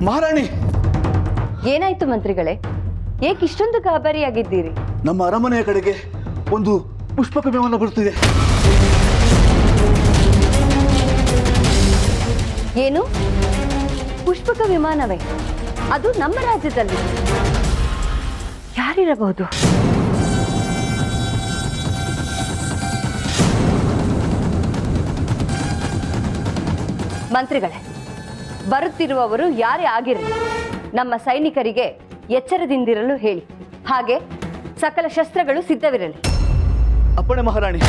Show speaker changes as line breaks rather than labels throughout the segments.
ಮಹಾರಾಣಿ
ಏನಾಯ್ತು ಮಂತ್ರಿಗಳೇ ಏಕೆ ಇಷ್ಟೊಂದು ಗಾಬರಿಯಾಗಿದ್ದೀರಿ
ನಮ್ಮ ಅರಮನೆಯ ಕಡೆಗೆ ಒಂದು ಪುಷ್ಪಕ ವಿಮಾನ ಬರುತ್ತಿದೆ
ಏನು ಪುಷ್ಪಕ ವಿಮಾನವೇ ಅದು ನಮ್ಮ ರಾಜ್ಯದಲ್ಲಿ ಯಾರಿರಬಹುದು ಮಂತ್ರಿಗಳೇ ಬರುತ್ತಿರುವವರು ಯಾರೇ ಆಗಿರಲಿ ನಮ್ಮ ಸೈನಿಕರಿಗೆ ಎಚ್ಚರದಿಂದಿರಲು ಹೇಳಿ ಹಾಗೆ ಸಕಲ ಶಸ್ತ್ರಗಳು ಸಿದ್ಧವಿರಲಿ
ಅಪ್ಪಣೆ ಮಹಾರಾಣಿ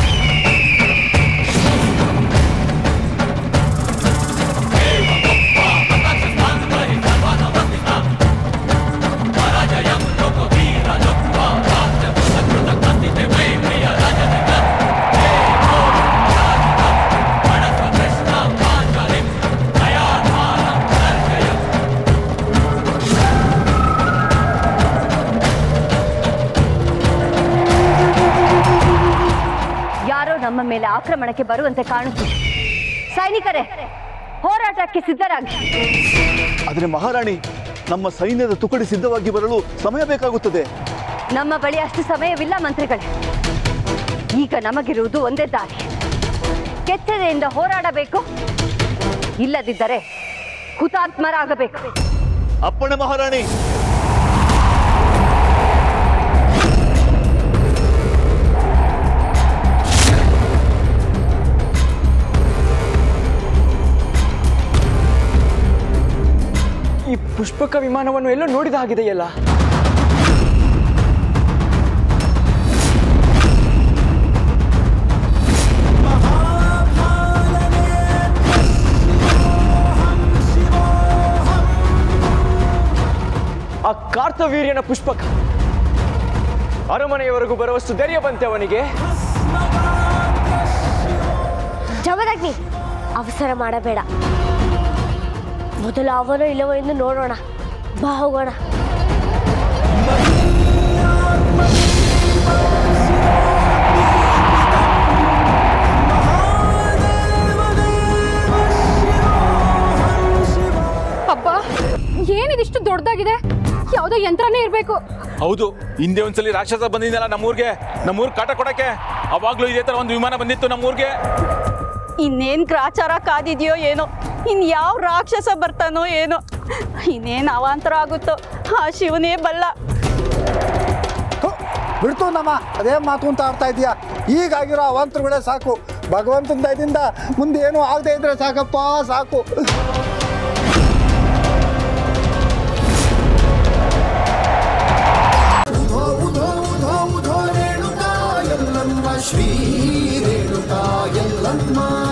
ಯಾರೋ ನಮ್ಮ ಮೇಲೆ ಆಕ್ರಮಣಕ್ಕೆ ಬರುವಂತೆ ಕಾಣುತ್ತಿದೆ ಸೈನಿಕರೇ ಹೋರಾಟಕ್ಕೆ ಸಿದ್ಧರಾಗಿ
ಆದರೆ ಮಹಾರಾಣಿ ನಮ್ಮ ಸೈನ್ಯದ ತುಕಡಿ ಸಿದ್ಧವಾಗಿ ಬರಲು ಸಮಯ ಬೇಕಾಗುತ್ತದೆ
ನಮ್ಮ ಬಳಿ ಅಷ್ಟು ಸಮಯವಿಲ್ಲ ಮಂತ್ರಿಗಳೇ ಈಗ ನಮಗಿರುವುದು ಒಂದೇ ದಾರಿ ಕೆಚ್ಚೆದೆಯಿಂದ ಹೋರಾಡಬೇಕು ಇಲ್ಲದಿದ್ದರೆ ಹುತಾತ್ಮರಾಗಬೇಕು
ಅಪ್ಪಣೆ ಮಹಾರಾಣಿ
ಈ ಪುಷ್ಪಕ ವಿಮಾನವನ್ನು ಎಲ್ಲೋ ನೋಡಿದ ಹಾಗಿದೆಯಲ್ಲ ಆ ಕಾರ್ತವೀರ್ಯನ ಪುಷ್ಪಕ ಅರಮನೆಯವರೆಗೂ ಬರುವಷ್ಟು ಧೈರ್ಯ ಬಂತೆ ಅವನಿಗೆ
ಜಮದಗ್ನಿ ಅವಸರ ಮಾಡಬೇಡ ಮೊದಲು ಅವನೋ ಇಲ್ಲವೋ ಎಂದು ನೋಡೋಣ ಬಾ ಹೋಗೋಣ
ಅಬ್ಬ ಏನಿದಿಷ್ಟು ದೊಡ್ಡದಾಗಿದೆ ಯಾವುದೋ ಯಂತ್ರನೇ ಇರಬೇಕು
ಹೌದು ಹಿಂದೆ ಒಂದ್ಸಲಿ ರಾಕ್ಷಸ ಬಂದಿದ್ದಲ್ಲ ನಮ್ಮೂರ್ಗೆ ನಮ್ಮೂರ್ ಕಾಟ ಕೊಡಕ್ಕೆ ಅವಾಗ್ಲೂ ಇದೇ ತರ ಒಂದು ವಿಮಾನ ಬಂದಿತ್ತು ನಮ್ಮೂರ್ಗೆ
ಇನ್ನೇನ್ ಗ್ರಾಚಾರ ಕಾದಿದೆಯೋ ಏನೋ ಇನ್ ಯಾವ ರಾಕ್ಷಸ ಬರ್ತಾನೋ ಏನೋ ಇನ್ನೇನ್ ಅವಾಂತರ ಆಗುತ್ತೋ ಆ ಶಿವನೇ ಬಲ್ಲ
ಬಿಡ್ತು ನಮ್ಮ ಅದೇ ಮಾತು ಅಂತ ಆಡ್ತಾ ಇದೀಯಾ ಈಗಾಗಿರೋ ಅವಾಂತರಗಳೇ ಸಾಕು ಭಗವಂತನ ದಯದಿಂದ ಮುಂದೆ ಏನು ಆಗದೆ ಇದ್ರೆ ಸಾಕಪ್ಪ ಸಾಕು
ಉಧೋ ಉಧೋ ಉಧೋ ಉಧೋ ರೇಣುಕಾ ಎಲ್ಲಮ್ಮ ಶ್ರೀ ರೇಣುಕಾ ಎಲ್ಲಮ್ಮ